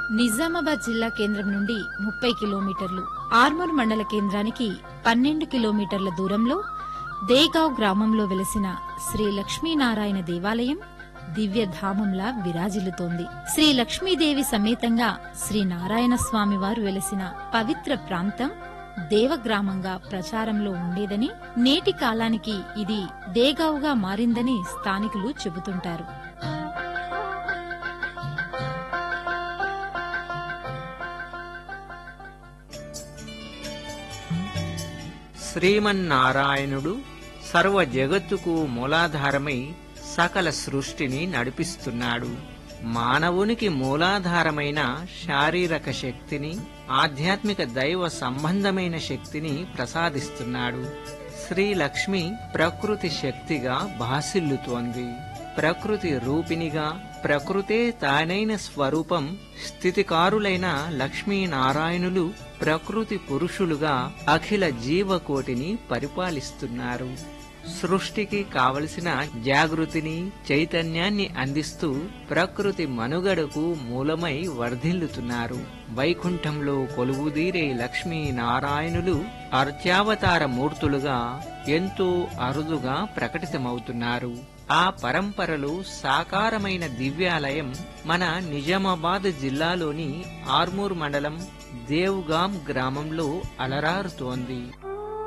నిజామాబాద్ జిల్లా కేంద్రం నుండి ముప్పై కిలోమీటర్లు ఆర్మూర్ మండల కేంద్రానికి పన్నెండు కిలోమీటర్ల దూరంలో దేగావ్ గ్రామంలో వెలసిన శ్రీ లక్ష్మీనారాయణ దేవాలయం దివ్యధామంలా విరాజిల్లుతోంది శ్రీ లక్ష్మీదేవి సమేతంగా శ్రీ నారాయణ స్వామి వారు వెలసిన పవిత్ర ప్రాంతం దేవగ్రామంగా ప్రచారంలో ఉండేదని నేటి కాలానికి ఇది దేగావుగా మారిందని స్థానికులు చెబుతుంటారు శ్రీమన్నారాయణుడు సర్వ జగత్తుకు మూలాధారమై సకల సృష్టిని నడిపిస్తున్నాడు మానవునికి మూలాధారమైన శారీరక శక్తిని ఆధ్యాత్మిక దైవ సంబంధమైన శక్తిని ప్రసాదిస్తున్నాడు శ్రీ లక్ష్మి ప్రకృతి శక్తిగా భాసిల్లుతోంది ప్రకృతి రూపినిగా ప్రకృతే తానైన స్వరూపం స్థితికారులైన లక్ష్మీనారాయణులు ప్రకృతి పురుషులుగా అఖిల జీవకోటిని పరిపాలిస్తున్నారు సృష్టికి కావలసిన జాగృతిని చైతన్యాన్ని అందిస్తూ ప్రకృతి మనుగడకు మూలమై వర్ధిల్లుతున్నారు వైకుంఠంలో కొలువుదీరే లక్ష్మీ నారాయణులు అర్చావతార మూర్తులుగా ఎంతో అరుదుగా ప్రకటితమవుతున్నారు ఆ పరంపరలో సాకారమైన దివ్యాలయం మన నిజామాబాద్ జిల్లాలోని ఆర్మూర్ మండలం దేవ్గాం గ్రామంలో అలరారుతోంది